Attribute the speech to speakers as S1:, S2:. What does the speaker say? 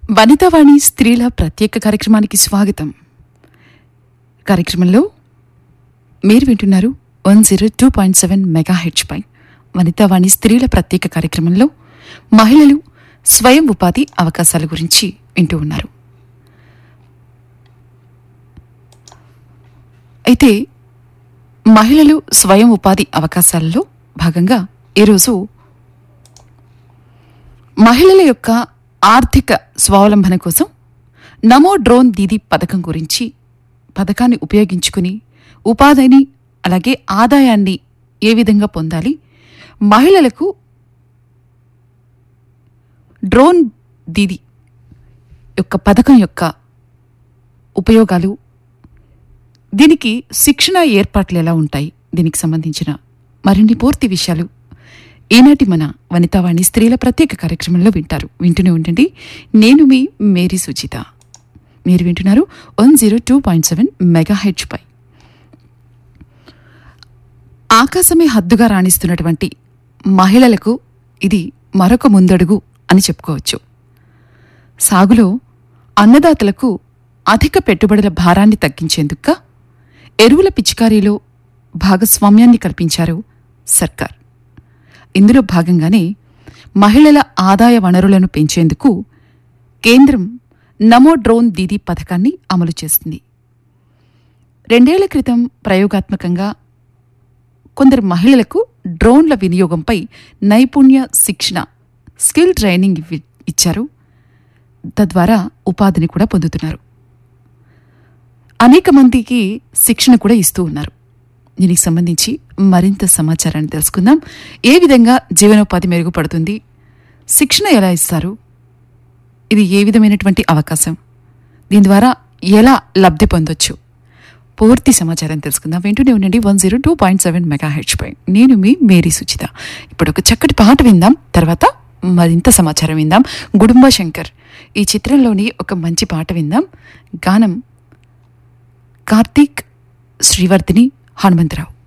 S1: వనితావాణి స్త్రీల ప్రత్యేక కార్యక్రమానికి స్వాగతం కార్యక్రమంలో మీరు వింటున్నారు one zero two point seven megahertz పై వనితావాణి స్త్రీల ప్రత్యేక కార్యక్రమంలో మహిళలు స్వయం ఉపాధి అవకాశాల గురించి వింటూ ఉన్నారు అయితే మహిళలు స్వయం ఉపాధి అవకాశాలలో భాగంగా ఈరోజు మహిళల యొక్క ఆర్థిక స్వావలంబన కోసం నమో డ్రోన్ దీదీ పథకం గురించి పథకాన్ని ఉపయోగించుకుని ఉపాధిని అలాగే ఆదాయాన్ని ఏ విధంగా పొందాలి మహిళలకు డ్రోన్ దీదీ యొక్క పథకం యొక్క ఉపయోగాలు దీనికి శిక్షణ ఏర్పాట్లు ఎలా ఉంటాయి దీనికి సంబంధించిన మరిన్ని పూర్తి విషయాలు ఈనాటి మన వనితావాణి స్త్రీల ప్రత్యేక కార్యక్రమంలో వింటారు వింటూనే ఉండండి నేను మీ మేరీ సుచిత మీరు వింటున్నారు one zero two point seven megahertz పై ఆకాశమే హద్దుగా రాణిస్తున్నటువంటి మహిళలకు ఇది మరొక ముందడుగు అని చెప్పుకోవచ్చు సాగులో అన్నదాతలకు అధిక పెట్టుబడుల భారాన్ని తగ్గించేందుకు ఎరువుల పిచికారీలో భాగస్వామ్యాన్ని కల్పించారు సర్కార్ ఇందులో భాగంగానే మహిళల ఆదాయ వనరులను పెంచేందుకు కేంద్రం నమో డ్రోన్ దీదీ పథకాన్ని అమలు చేస్తుంది రెండేళ్ల క్రితం ప్రయోగాత్మకంగా కొందరు మహిళలకు డ్రోన్ల వినియోగంపై నైపుణ్య శిక్షణ స్కిల్ ట్రైనింగ్ ఇవ్వి- ఇచ్చారు తద్వారా ఉపాధిని కూడా పొందుతున్నారు అనేక మందికి శిక్షణ కూడా ఇస్తూ ఉన్నారు దీనికి సంబంధించి మరింత సమాచారాన్ని తెలుసుకుందాం ఏ విధంగా జీవనోపాధి మెరుగుపడుతుంది శిక్షణ ఎలా ఇస్తారు ఇది ఏ విధమైనటువంటి అవకాశం దీని ద్వారా ఎలా లబ్ధి పొందొచ్చు పూర్తి సమాచారం తెలుసుకుందాం వెంటనే ఉండండి one zero two point seven megahertz పై నేను మీ మేరీ సుచిత ఇప్పుడు ఒక చక్కటి పాట విందాం తర్వాత మరింత సమాచారం విందాం గుడుంబ శంకర్ ఈ చిత్రంలోని ఒక మంచి పాట విందాం గానం కార్తీక్ శ్రీవర్ధిని హనుమంతరావు